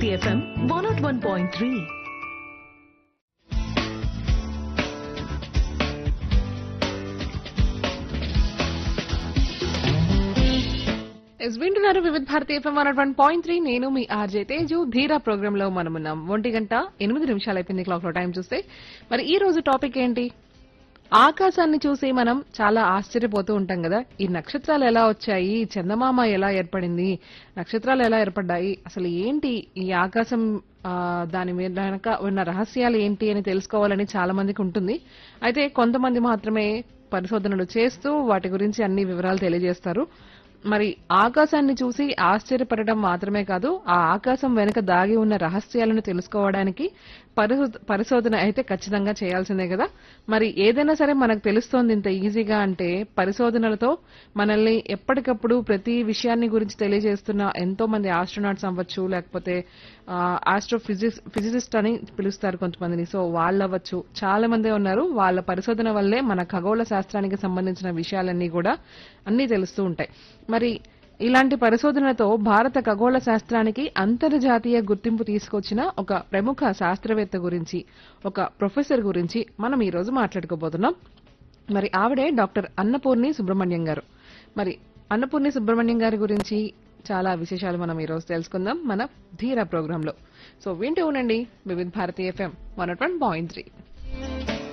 Bharati FM one naught one point three ఎస్ వింటున్నారు Vividh Bharati FM one one point three నేను మీ ఆర్జే తేజు ధీరా ప్రోగ్రామ్ లో మనం ఉన్నాం ఒంటి గంట ఎనిమిది నిమిషాలు అయిపోయింది క్లాక్ లో టైం చూస్తే మరి ఈ రోజు టాపిక్ ఏంటి ఆకాశాన్ని చూసి మనం చాలా ఆశ్చర్యపోతూ ఉంటాం కదా ఈ నక్షత్రాలు ఎలా వచ్చాయి ఈ చందమామ ఎలా ఏర్పడింది నక్షత్రాలు ఎలా ఏర్పడ్డాయి అసలు ఏంటి ఈ ఆకాశం ఆ, దాని మీద వెనక ఉన్న రహస్యాలు ఏంటి అని తెలుసుకోవాలని చాలా మందికి ఉంటుంది అయితే కొంతమంది మాత్రమే పరిశోధనలు చేస్తూ వాటి గురించి అన్ని వివరాలు తెలియజేస్తారు మరి ఆకాశాన్ని చూసి ఆశ్చర్యపడడం మాత్రమే కాదు ఆ ఆకాశం వెనుక దాగి ఉన్న రహస్యాలను తెలుసుకోవడానికి పరిశో- పరిశోధన అయితే ఖచ్చితంగా చేయాల్సిందే కదా మరి ఏదైనా సరే మనకు తెలుస్తోంది ఇంత ఈజీగా అంటే పరిశోధనలతో మనల్ని ఎప్పటికప్పుడు ప్రతి విషయాన్ని గురించి తెలియజేస్తున్న ఎంతో మంది ఆస్ట్రోనాట్స్ అవ్వచ్చు లేకపోతే ఆస్ట్రో ఫిజిసిస్ట్ అని పిలుస్తారు కొంతమందిని సో వాళ్ళు అవ్వచ్చు చాలా మందే ఉన్నారు వాళ్ళ పరిశోధన వల్లే మన ఖగోళ శాస్త్రానికి సంబంధించిన విషయాలన్నీ కూడా అన్నీ తెలుస్తూ ఉంటాయి మరి ఇలాంటి పరిశోధనలతో భారత ఖగోళ శాస్త్రానికి అంతర్జాతీయ గుర్తింపు తీసుకొచ్చిన ఒక ప్రముఖ శాస్త్రవేత్త గురించి ఒక ప్రొఫెసర్ గురించి మనం ఈ రోజు మాట్లాడుకోబోతున్నాం మరి ఆవిడే డాక్టర్ అన్నపూర్ణి సుబ్రహ్మణ్యం గారు మరి అన్నపూర్ణి సుబ్రహ్మణ్యం గారి గురించి చాలా విశేషాలు మనం ఈ రోజు తెలుసుకుందాం మన ధీరా ప్రోగ్రామ్ లో సో వింటూ ఉండండి Vividh Bharati FM one point three